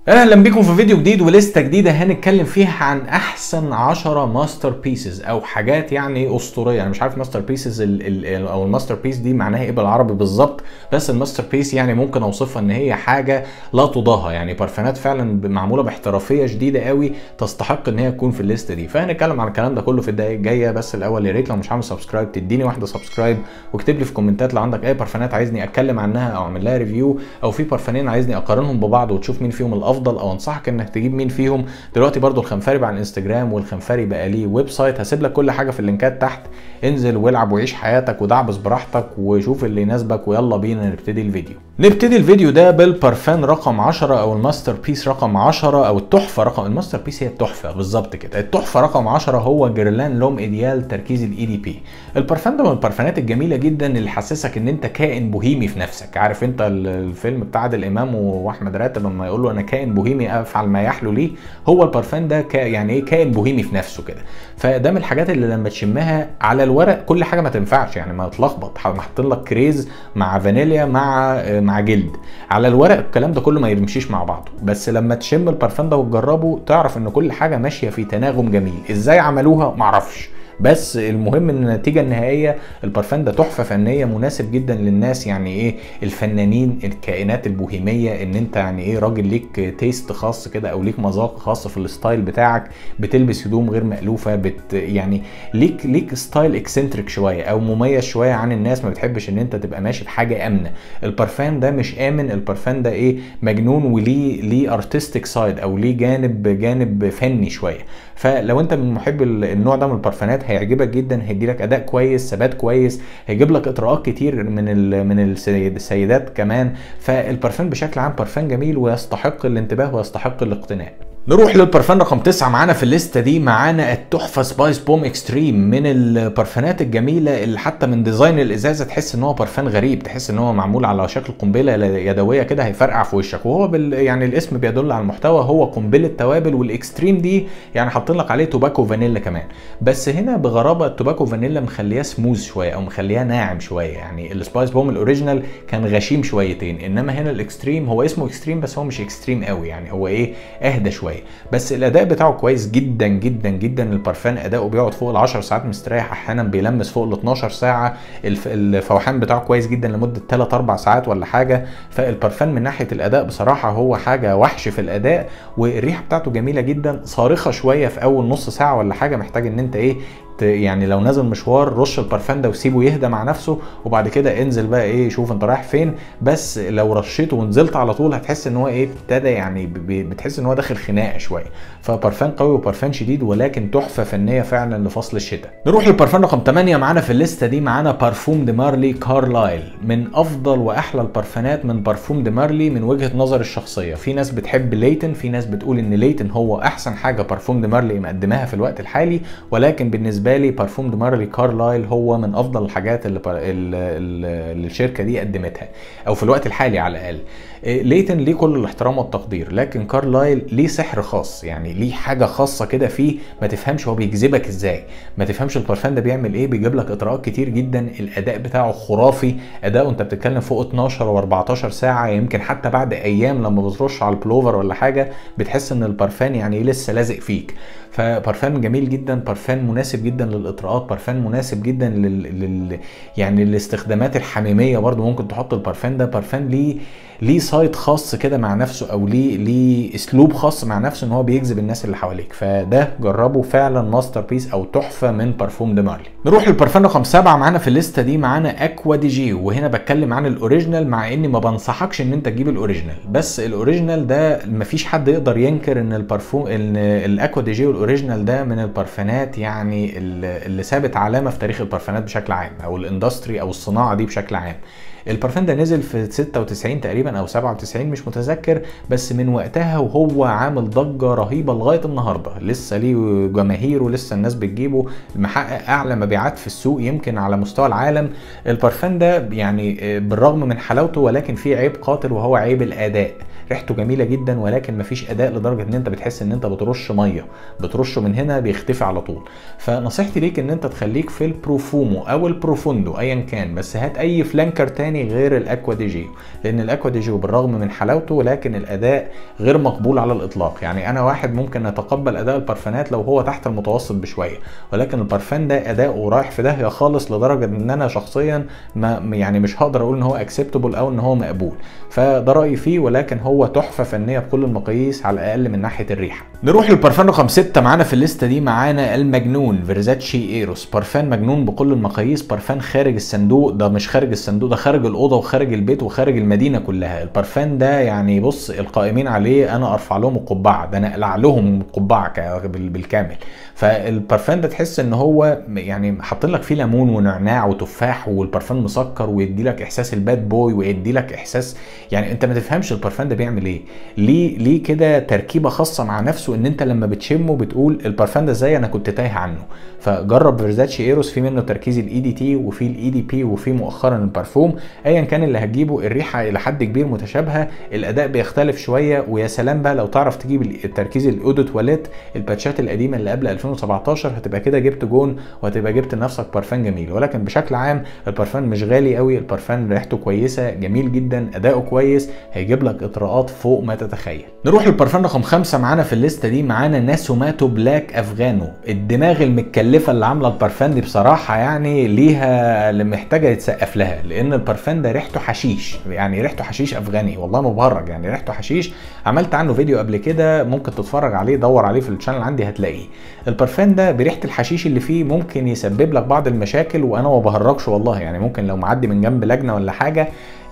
اهلا بيكم في فيديو جديد ولسته جديده هنتكلم فيها عن احسن 10 ماستر بيسز او حاجات يعني اسطوريه انا مش عارف ماستر بيسز ال ال او الماستر بيس دي معناها ايه بالعربي بالظبط بس الماستر بيس يعني ممكن اوصفها ان هي حاجه لا تضاهى يعني بارفانات فعلا معموله باحترافيه شديده قوي تستحق ان هي تكون في الليسته دي فهنتكلم عن الكلام ده كله في الدقائق الجايه بس الاول يا ريت لو مش عامل سبسكرايب تديني واحده سبسكرايب واكتب لي في الكومنتات لو عندك اي بارفانات عايزني اتكلم عنها او اعمل لها ريفيو او في بارفانين عايزني اقارنهم ببعض وتشوف مين فيهم الافضل او انصحك انك تجيب مين فيهم دلوقتي برضو الخنفري بقى على الانستجرام والخنفري بقى ليه ويب سايت هسيب لك كل حاجه في اللينكات تحت انزل والعب وعيش حياتك ودعبس براحتك وشوف اللي يناسبك ويلا بينا نبتدي الفيديو نبتدي الفيديو ده بالبارفان رقم 10 او الماستر بيس رقم 10 او التحفه رقم الماستر بيس هي التحفه بالظبط كده التحفه رقم 10 هو جيرلان لوم ايديال تركيز الاي دي بي البارفان ده من البارفانات الجميله جدا اللي حسسك ان انت كائن بوهيمي في نفسك عارف انت الفيلم بتاع عادل امام واحمد راتب لما يقول له انا كائن بوهيمي افعل ما يحلو لي هو البارفان ده كا يعني ايه كائن بوهيمي في نفسه كده فده من الحاجات اللي لما تشمها على الورق كل حاجه ما تنفعش يعني ما تلخبط حاطين لك كريز مع فانيليا مع مع جلد على الورق الكلام ده كله ما يمشيش مع بعضه بس لما تشم البارفان ده وتجربه تعرف ان كل حاجه ماشيه في تناغم جميل ازاي عملوها معرفش بس المهم ان النتيجه النهائيه البارفان ده تحفه فنيه مناسب جدا للناس يعني ايه الفنانين الكائنات البوهيميه ان انت يعني ايه راجل ليك تيست خاص كده او ليك مذاق خاص في الستايل بتاعك بتلبس هدوم غير مألوفه بت يعني ليك ليك ستايل اكسنتريك شويه او مميز شويه عن الناس ما بتحبش ان انت تبقى ماشي بحاجه امنه البارفان ده مش امن البارفان ده ايه مجنون وليه ليه ارتستيك سايد او ليه جانب جانب فني شويه فلو انت من محب النوع ده من البارفانات هيعجبك جدا هيدي لك اداء كويس ثبات كويس هيجيب لك اطراءات كتير من ال من السيدات كمان فالبارفان بشكل عام بارفان جميل ويستحق الانتباه ويستحق الاقتناء نروح للبرفان رقم 9 معانا في الليسته دي معانا التحفه سبايس بوم اكستريم من البرفانات الجميله اللي حتى من ديزاين الازازه تحس ان هو برفان غريب تحس ان هو معمول على شكل قنبله يدويه كده هيفرقع في وشك وهو بال يعني الاسم بيدل على المحتوى هو قنبله توابل والاكستريم دي يعني حاطين لك عليه توباكو فانيلا كمان بس هنا بغرابه التوباكو فانيلا مخلياه سموز شويه او مخلياه ناعم شويه يعني السبايس بوم الاوريجينال كان غشيم شويتين انما هنا الاكستريم هو اسمه اكستريم بس هو مش اكستريم قوي يعني هو ايه اهدى شويه بس الاداء بتاعه كويس جدا جدا جدا البارفان اداؤه بيقعد فوق ال 10 ساعات مستريح احيانا بيلمس فوق ال 12 ساعه الفوحان بتاعه كويس جدا لمده 3 4 ساعات ولا حاجه فالبارفان من ناحيه الاداء بصراحه هو حاجه وحش في الاداء والريحه بتاعته جميله جدا صارخه شويه في اول نص ساعه ولا حاجه محتاج ان انت ايه يعني لو نازل مشوار رش البارفان ده وسيبه يهدى مع نفسه وبعد كده انزل بقى ايه شوف انت رايح فين بس لو رشيته ونزلت على طول هتحس ان هو ايه ابتدى يعني بتحس ان هو داخل خناقه شويه فبارفان قوي وبارفان شديد ولكن تحفه فنيه فعلا لفصل الشتاء نروح للبارفان رقم 8 معانا في الليسته دي معانا بارفوم دي مارلي كارلايل من افضل واحلى البارفانات من بارفوم دي مارلي من وجهه نظر الشخصيه في ناس بتحب ليتن في ناس بتقول ان ليتن هو احسن حاجه بارفوم دي مارلي مقدماها في الوقت الحالي ولكن بالنسبه بالنسبه لي بارفوم دي مارلي كارلايل هو من افضل الحاجات اللي, اللي الشركه دي قدمتها او في الوقت الحالي على الاقل ليتن ليه كل الاحترام والتقدير لكن كارلايل ليه سحر خاص يعني ليه حاجه خاصه كده فيه ما تفهمش هو بيجذبك ازاي ما تفهمش البارفان ده بيعمل ايه بيجيب لك اطراءات كتير جدا الاداء بتاعه خرافي اداؤه انت بتتكلم فوق 12 و14 ساعه يمكن حتى بعد ايام لما بترش على البلوفر ولا حاجه بتحس ان البارفان يعني لسه لازق فيك فبارفان جميل جدا بارفان مناسب جدا للاطراءات بارفان مناسب جدا لل, لل... يعني الاستخدامات الحميميه برضو ممكن تحط البارفان ده بارفان ليه ليه سايت خاص كده مع نفسه او ليه ليه اسلوب خاص مع نفسه ان هو بيجذب الناس اللي حواليك فده جربه فعلا ماستر بيس او تحفه من بارفوم دي مارلي نروح للبارفان رقم سبعة معانا في الليسته دي معانا اكوا دي جي وهنا بتكلم عن الاوريجينال مع اني ما بنصحكش ان انت تجيب الاوريجينال بس الاوريجينال ده مفيش حد يقدر ينكر ان البارفوم ان الاكوا دي جي والاوريجينال ده من البارفانات يعني اللي سابت علامه في تاريخ البارفانات بشكل عام او الاندستري او الصناعه دي بشكل عام البارفان ده نزل في 96 تقريبا او 97 مش متذكر بس من وقتها وهو عامل ضجه رهيبه لغايه النهارده لسه ليه جماهير ولسه الناس بتجيبه محقق اعلى مبيعات في السوق يمكن على مستوى العالم البارفان ده يعني بالرغم من حلاوته ولكن فيه عيب قاتل وهو عيب الاداء ريحته جميله جدا ولكن مفيش اداء لدرجه ان انت بتحس ان انت بترش ميه بترشه من هنا بيختفي على طول فنصيحتي ليك ان انت تخليك في البروفومو او البروفوندو ايا كان بس هات اي فلانكر تاني غير الاكوا دي جيو لان الاكوا دي جيو بالرغم من حلاوته ولكن الاداء غير مقبول على الاطلاق يعني انا واحد ممكن اتقبل اداء البرفانات لو هو تحت المتوسط بشويه ولكن البرفان ده اداؤه رايح في داهيه خالص لدرجه ان انا شخصيا ما يعني مش هقدر اقول ان هو اكسبتبل او ان هو مقبول فده رايي فيه ولكن هو تحفه فنيه بكل المقاييس على الاقل من ناحيه الريحه نروح للبرفان رقم 6 معانا في الليسته دي معانا المجنون فيرزاتشي ايروس برفان مجنون بكل المقاييس برفان خارج الصندوق ده مش خارج الصندوق ده خارج الاوضه وخارج البيت وخارج المدينه كلها البرفان ده يعني بص القائمين عليه انا ارفع لهم القبعه ده انا اقلع لهم القبعه بالكامل فالبرفان ده تحس ان هو يعني حاطين لك فيه ليمون ونعناع وتفاح والبرفان مسكر ويدي لك احساس الباد بوي ويدي لك احساس يعني انت ما تفهمش البرفان ده بيعمل ايه ليه ليه كده تركيبه خاصه مع نفسه ان انت لما بتشمه بتقول البرفان ده ازاي انا كنت تايه عنه فجرب فيرزاتشي ايروس في منه تركيز الاي دي تي وفي الاي دي بي وفي مؤخرا البرفوم ايا كان اللي هتجيبه الريحه الى حد كبير متشابهه الاداء بيختلف شويه ويا سلام بقى لو تعرف تجيب التركيز الاودو تواليت الباتشات القديمه اللي قبل 2017 هتبقى كده جبت جون وهتبقى جبت لنفسك برفان جميل ولكن بشكل عام البرفان مش غالي قوي البرفان ريحته كويسه جميل جدا اداؤه كويس هيجيب لك اطراءات فوق ما تتخيل نروح للبرفان رقم خمسة معانا في الليسته دي معانا ناسوماتو بلاك افغانو الدماغ المتكلفه اللي عامله البرفان دي بصراحه يعني ليها اللي محتاجه يتسقف لها لان البرفان ده ريحته حشيش يعني ريحته حشيش افغاني والله ما بهرج يعني ريحته حشيش عملت عنه فيديو قبل كده ممكن تتفرج عليه دور عليه في الشانل عندي هتلاقيه البرفان ده بريحه الحشيش اللي فيه ممكن يسبب لك بعض المشاكل وانا ما بهرجش والله يعني ممكن لو معدي من جنب لجنه ولا حاجه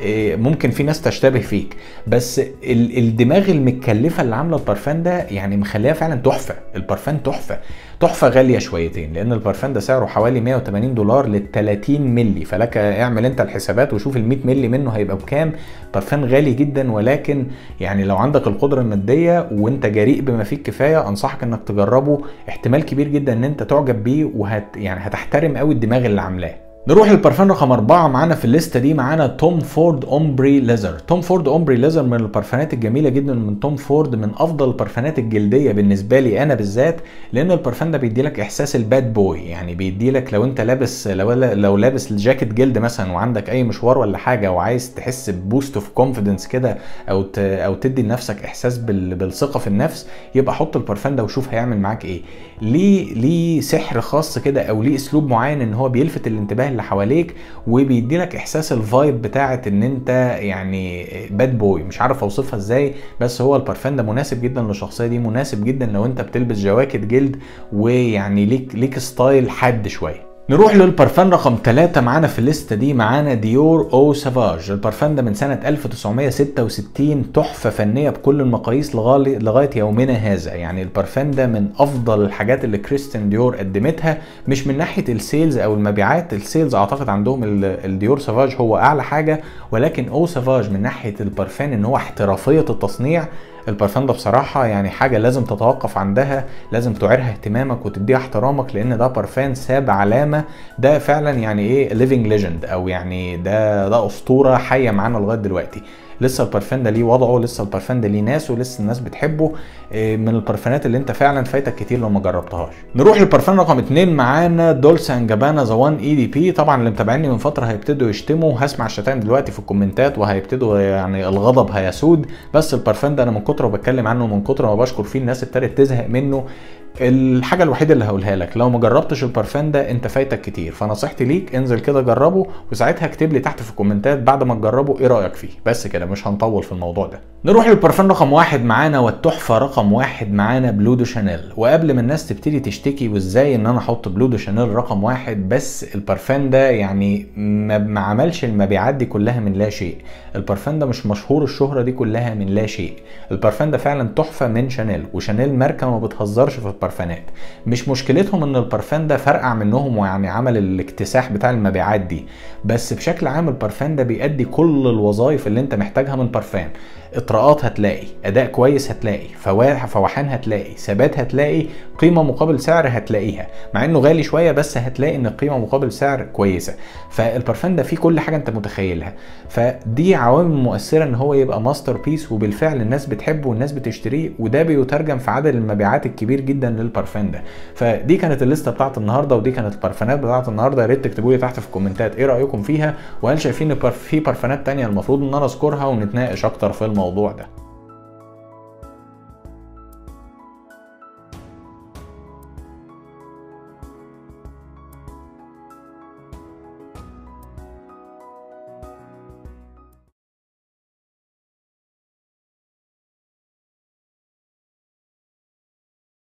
ممكن في ناس تشتبه فيك بس الدماغ المتكلفه اللي عامله البرفان ده يعني مخليها فعلا تحفه البرفان تحفه تحفه غاليه شويتين لان البرفان ده سعره حوالي 180 دولار لل 30 مللي فلك اعمل انت الحسابات وشوف ال 100 مللي منه هيبقى بكام برفان غالي جدا ولكن يعني لو عندك القدره الماديه وانت جريء بما فيه الكفايه انصحك انك تجربه احتمال كبير جدا ان انت تعجب بيه وهت يعني هتحترم قوي الدماغ اللي عاملاه نروح للبرفان رقم أربعة معانا في الليستة دي معانا توم فورد أومبري ليزر توم فورد أومبري ليزر من البرفانات الجميلة جدا من توم فورد من أفضل البرفانات الجلدية بالنسبة لي أنا بالذات لأن البرفان ده بيدي لك إحساس الباد بوي يعني بيدي لك لو أنت لابس لو, لو لابس جاكيت جلد مثلا وعندك أي مشوار ولا حاجة وعايز تحس ببوست اوف كونفيدنس كده أو ت... أو تدي لنفسك إحساس بال... بالثقة في النفس يبقى حط البرفان ده وشوف هيعمل معاك إيه ليه ليه سحر خاص كده أو ليه أسلوب معين إن هو بيلفت الانتباه اللي حواليك وبيدي لك احساس الفايب بتاعت ان انت يعني باد بوي مش عارف اوصفها ازاي بس هو البرفان ده مناسب جدا للشخصيه دي مناسب جدا لو انت بتلبس جواكت جلد ويعني ليك ليك ستايل حاد شويه نروح للبرفان رقم 3 معانا في الليسته دي معانا ديور او سافاج البرفان ده من سنه 1966 تحفه فنيه بكل المقاييس لغايه لغايه يومنا هذا يعني البرفان ده من افضل الحاجات اللي كريستين ديور قدمتها مش من ناحيه السيلز او المبيعات السيلز اعتقد عندهم الديور سافاج هو اعلى حاجه ولكن او سافاج من ناحيه البرفان ان هو احترافيه التصنيع البرفان ده بصراحة يعني حاجة لازم تتوقف عندها لازم تعيرها اهتمامك وتديها احترامك لان ده برفان ساب علامة ده فعلا يعني ايه ليفنج ليجند او يعني ده ده اسطورة حية معانا لغاية دلوقتي لسه البرفان ده ليه وضعه لسه البرفان ده ليه ناس ولسه الناس بتحبه من البرفانات اللي انت فعلا فايتك كتير لو ما جربتهاش نروح للبرفان رقم اتنين معانا دولسا ان جابانا ذا 1 اي دي بي طبعا اللي متابعيني من فتره هيبتدوا يشتموا هسمع الشتايم دلوقتي في الكومنتات وهيبتدوا يعني الغضب هيسود بس البرفان ده انا من كتر ما بتكلم عنه من كتر ما بشكر فيه الناس ابتدت تزهق منه الحاجه الوحيده اللي هقولها لك لو ما جربتش البرفان ده انت فايتك كتير فنصيحتي ليك انزل كده جربه وساعتها اكتب لي تحت في الكومنتات بعد ما تجربه ايه رايك فيه بس كده مش هنطول في الموضوع ده نروح للبرفان رقم واحد معانا والتحفه رقم واحد معانا بلو دو شانيل وقبل ما الناس تبتدي تشتكي وازاي ان انا احط بلو دو شانيل رقم واحد بس البرفان ده يعني ما, ما عملش المبيعات دي كلها من لا شيء البرفان ده مش مشهور الشهره دي كلها من لا شيء البرفان ده فعلا تحفه من شانيل وشانيل ماركه ما بتهزرش في البرفانات مش مشكلتهم ان البرفان ده فرقع منهم ويعني عمل الاكتساح بتاع المبيعات دي بس بشكل عام البرفان ده بيأدي كل الوظائف اللي انت محتاجها من برفان اطراءات هتلاقي اداء كويس هتلاقي فواحان هتلاقي ثبات هتلاقي قيمه مقابل سعر هتلاقيها مع انه غالي شويه بس هتلاقي ان القيمه مقابل سعر كويسه فالبرفان ده فيه كل حاجه انت متخيلها فدي عوامل مؤثره ان هو يبقى ماستر بيس وبالفعل الناس بتحبه والناس بتشتريه وده بيترجم في عدد المبيعات الكبير جدا للبرفان ده فدي كانت الليسته بتاعت النهارده ودي كانت البرفانات بتاعت النهارده يا ريت تكتبوا لي تحت في الكومنتات ايه رايكم فيها وهل شايفين ان في برفانات تانية المفروض ان انا اذكرها ونتناقش اكتر في الموضوع ده